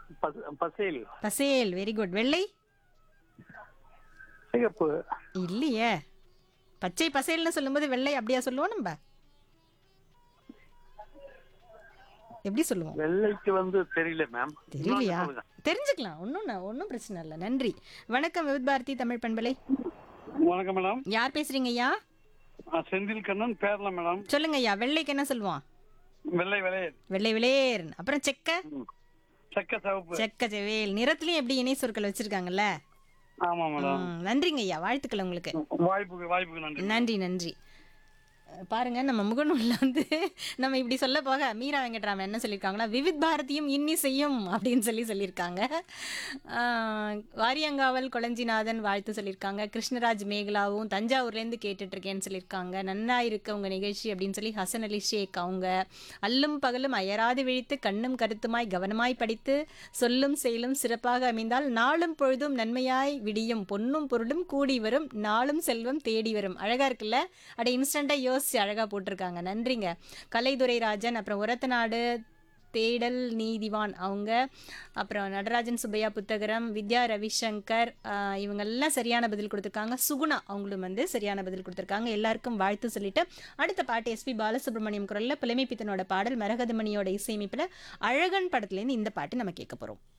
பச- பசேல் பசேல் very good வெள்ளை சிகப்பு இல்லையே பச்சை பசேல்னு சொல்லும்போது வெள்ளை அப்படியா சொல்லுவோம் நம்ம எப்படி சொல்லுவோம் வெள்ளைக்கு வந்து தெரியல மேம் தெரியலையா தெரிஞ்சுக்கலாம் ஒன்றும் ஒன்றும் பிரச்சனை இல்லை நன்றி வணக்கம் விவித் பாரதி தமிழ் பண்பலை வணக்கம் மேடம் யார் பேசுறீங்க ஐயா செந்தில் கண்ணன் பேரலாம் மேடம் சொல்லுங்க ஐயா வெள்ளைக்கு என்ன சொல்லுவான் வெள்ளை வெளையர் வெள்ளை விளையர் அப்புறம் செக்க சக்க சிவப்பு செக்க செவேல் நிறத்துலயும் எப்படி இணை சொற்கள் வச்சிருக்காங்கல்ல ஆமா மேடம் ம், நன்றிங்க ஐயா வாழ்த்துக்கள் உங்களுக்கு வாய்ப்புக்கு வாய்ப்புக்கு நன்றி நன்றி நன்றி அஹ் பாருங்க நம்ம முகநூல்ல வந்து நம்ம இப்படி சொல்ல போக மீரா வெங்கட்ராமன் என்ன சொல்லியிருக்காங்கன்னா விவித் பாரதியும் இன்னிசையும் அப்படின்னு சொல்லி சொல்லியிருக்காங்க ஆஹ் வாரியங்காவல் கொளஞ்சிநாதன் வாழ்த்து சொல்லியிருக்காங்க கிருஷ்ணராஜ் மேகலாவும் தஞ்சாவூர்லேருந்து கேட்டுட்டு இருக்கேன்னு சொல்லியிருக்காங்க நன்னா இருக்கு உங்க நிகழ்ச்சி அப்படின்னு சொல்லி ஹசன் அலி ஷேக் அவங்க அல்லும் பகலும் அயராது விழித்து கண்ணும் கருத்துமாய் கவனமாய் படித்து சொல்லும் செயலும் சிறப்பாக அமைந்தால் நாளும் பொழுதும் நன்மையாய் விடியும் பொன்னும் பொருளும் கூடி வரும் நாளும் செல்வம் தேடி வரும் அழகா இருக்குல்ல அட இன்ஸ்டண்டா யோசிச்சு அழகா போட்டிருக்காங்க நன்றிங்க கலைதுரை ராஜன் அப்புறம் உரத்தநாடு தேடல் நீதிவான் அவங்க அப்புறம் நடராஜன் சுப்பையா புத்தகரம் வித்யா ரவிசங்கர் ஆஹ் இவங்கெல்லாம் சரியான பதில் கொடுத்துருக்காங்க சுகுணா அவங்களும் வந்து சரியான பதில் கொடுத்துருக்காங்க எல்லாருக்கும் வாழ்த்து சொல்லிட்டு அடுத்த பாட்டு எஸ்பி பாலசுப்ரமணியம் குரல்ல புலமைப்பித்தனோட பாடல் மரகதமணியோட இசையமைப்பில் அழகன் படத்துலேருந்து இந்த பாட்டு நம்ம கேட்க போகிறோம்